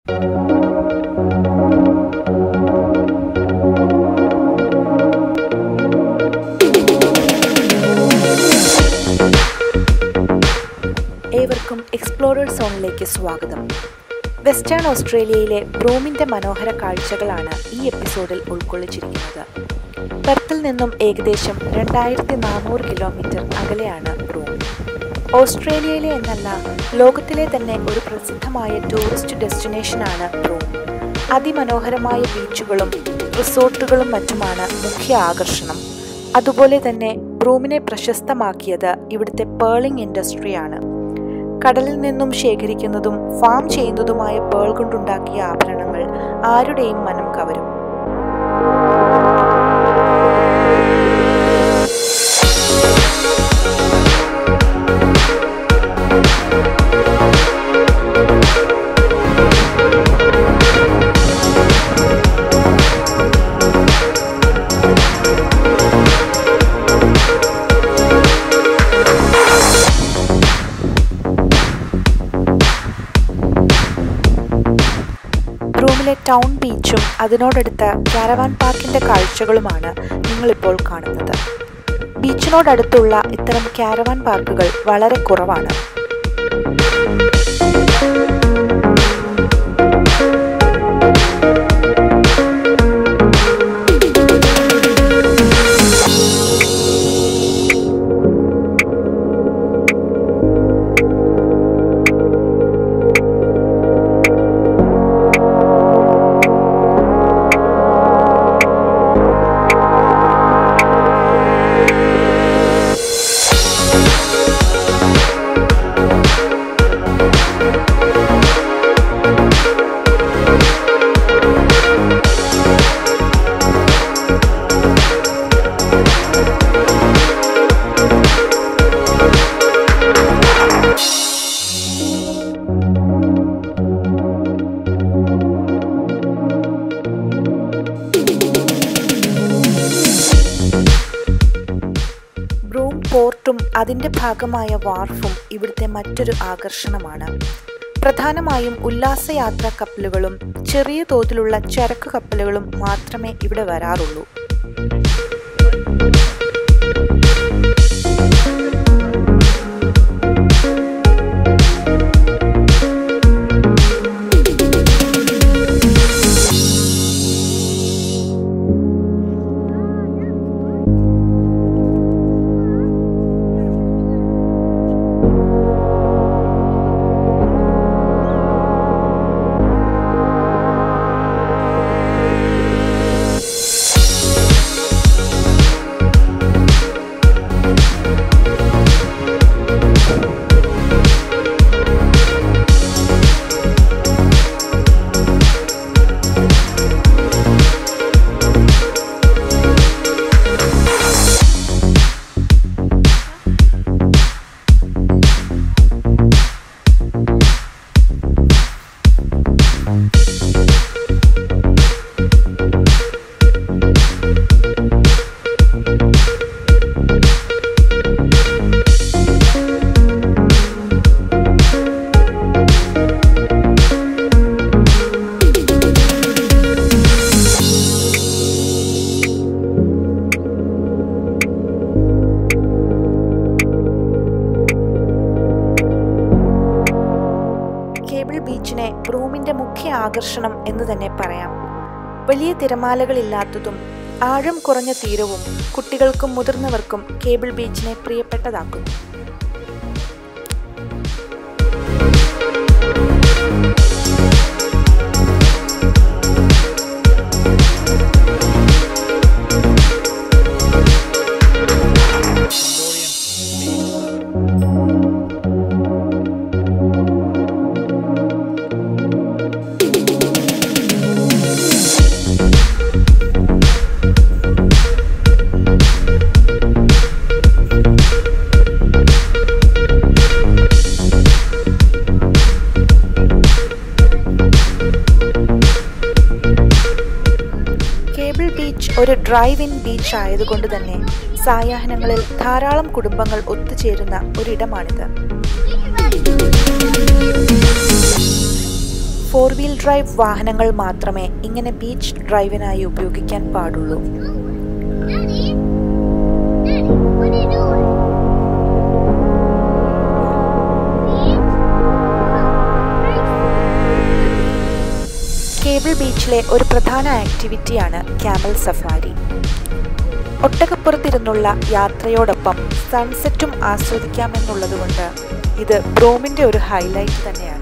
ഏവർക്കും എക്സ്പ്ലോറർ സോണിലേക്ക് സ്വാഗതം വെസ്റ്റേൺ ഓസ്ട്രേലിയയിലെ ബ്രൂമിന്റെ മനോഹര കാഴ്ചകളാണ് ഈ എപ്പിസോഡിൽ ഉൾക്കൊള്ളിച്ചിരിക്കുന്നത് പെർത്തിൽ നിന്നും ഏകദേശം രണ്ടായിരത്തി നാനൂറ് കിലോമീറ്റർ അകലെയാണ് ബ്രൂം ഓസ്ട്രേലിയയിലെ എന്നല്ല ലോകത്തിലെ തന്നെ ഒരു പ്രസിദ്ധമായ ടൂറിസ്റ്റ് ഡെസ്റ്റിനേഷനാണ് ബ്രൂം അതിമനോഹരമായ ബീച്ചുകളും റിസോർട്ടുകളും മറ്റുമാണ് മുഖ്യ ആകർഷണം അതുപോലെ തന്നെ ബ്രൂമിനെ പ്രശസ്തമാക്കിയത് ഇവിടുത്തെ പേളിംഗ് ഇൻഡസ്ട്രിയാണ് കടലിൽ നിന്നും ശേഖരിക്കുന്നതും ഫാം ചെയ്യുന്നതുമായ പേൾ കൊണ്ടുണ്ടാക്കിയ ആഭരണങ്ങൾ ആരുടെയും മനം കവരും റൂമിലെ ടൗൺ ബീച്ചും അതിനോടടുത്ത കാരവാൻ പാർക്കിന്റെ കാഴ്ചകളുമാണ് നിങ്ങളിപ്പോൾ കാണുന്നത് ബീച്ചിനോടടുത്തുള്ള ഇത്തരം കാരവാൻ പാർക്കുകൾ വളരെ കുറവാണ് ബ്രൂം പോർട്ടും അതിന്റെ ഭാഗമായ വാർഫും ഇവിടുത്തെ മറ്റൊരു ആകർഷണമാണ് പ്രധാനമായും ഉല്ലാസയാത്രാ കപ്പലുകളും ചെറിയ തോതിലുള്ള ചരക്ക് കപ്പലുകളും മാത്രമേ ഇവിടെ വരാറുള്ളൂ കേബിൾ ബീച്ചിനെ ബ്രൂമിന്റെ മുഖ്യ ആകർഷണം എന്ന് തന്നെ പറയാം വലിയ തിരമാലകളില്ലാത്തതും ആഴം കുറഞ്ഞ തീരവും കുട്ടികൾക്കും മുതിർന്നവർക്കും കേബിൾ ബീച്ചിനെ പ്രിയപ്പെട്ടതാക്കുന്നു കേബിൾ ബീച്ച് ഒരു ഡ്രൈവ് ഇൻ ബീച്ച് ആയതുകൊണ്ട് തന്നെ സായാഹ്നങ്ങളിൽ ധാരാളം കുടുംബങ്ങൾ ഒത്തുചേരുന്ന ഒരിടമാണിത് ഫോർ വീൽ ഡ്രൈവ് വാഹനങ്ങൾ മാത്രമേ ഇങ്ങനെ ബീച്ച് ഡ്രൈവിനായി ഉപയോഗിക്കാൻ പാടുള്ളൂ Daddy? Daddy, what are you doing? Cable ബീച്ചിലെ ഒരു പ്രധാന ആക്ടിവിറ്റിയാണ് ക്യാമൽ സഫാരി ഒട്ടകപ്പുറത്തിരുന്നുള്ള യാത്രയോടൊപ്പം സൺസെറ്റും ആസ്വദിക്കാമെന്നുള്ളതുകൊണ്ട് ഇത് ബ്രോമിൻ്റെ ഒരു ഹൈലൈറ്റ് തന്നെയാണ്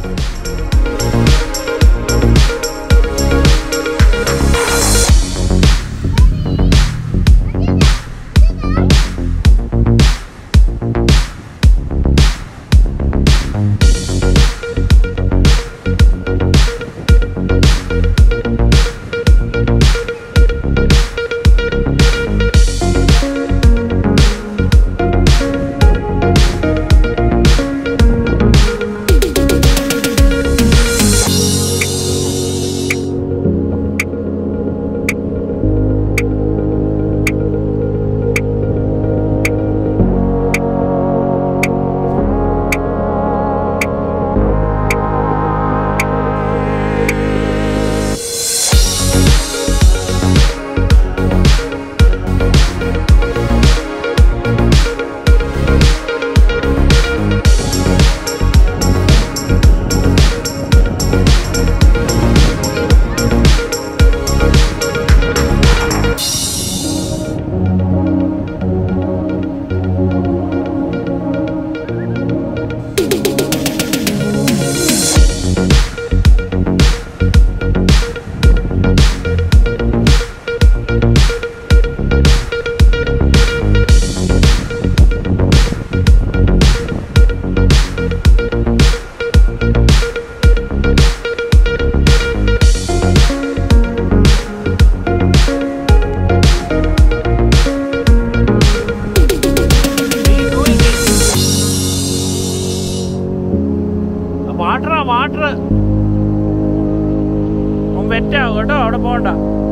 വാട്ടറാ വാട്ടർ വെറ്റാ കേട്ടോ അവിടെ പോകണ്ട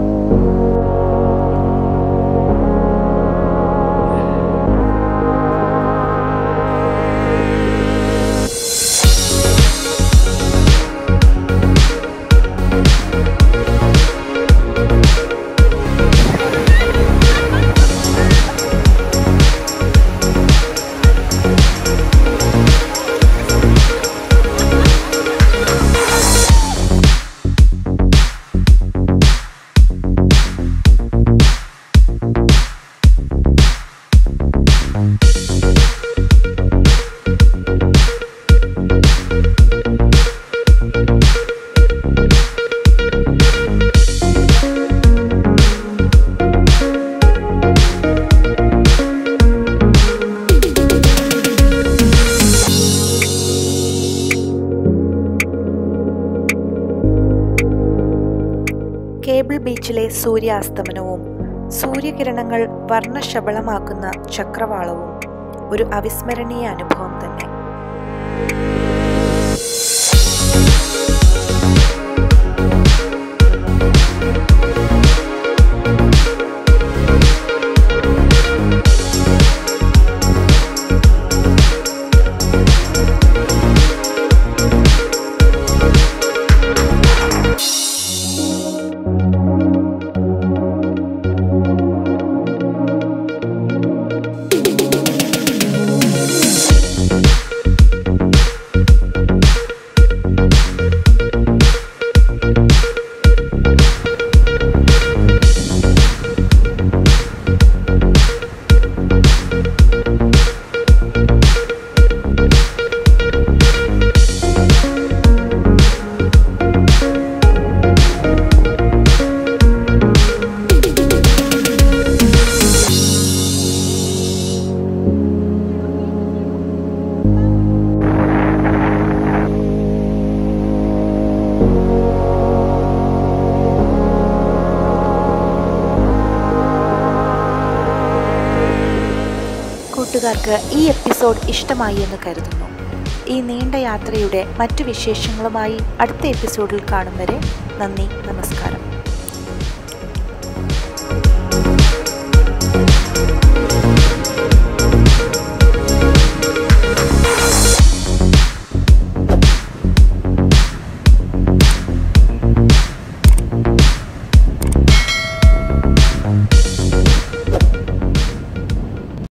കേബിൾ ബീച്ചിലെ സൂര്യാസ്തമനവും സൂര്യകിരണങ്ങൾ വർണ്ണശബളമാക്കുന്ന ചക്രവാളവും ഒരു അവിസ്മരണീയ അനുഭവം തന്നെ കൂട്ടുകാർക്ക് ഈ എപ്പിസോഡ് ഇഷ്ടമായി എന്ന് കരുതുന്നു ഈ നീണ്ട യാത്രയുടെ മറ്റു വിശേഷങ്ങളുമായി അടുത്ത എപ്പിസോഡിൽ കാണും വരെ നന്ദി നമസ്കാരം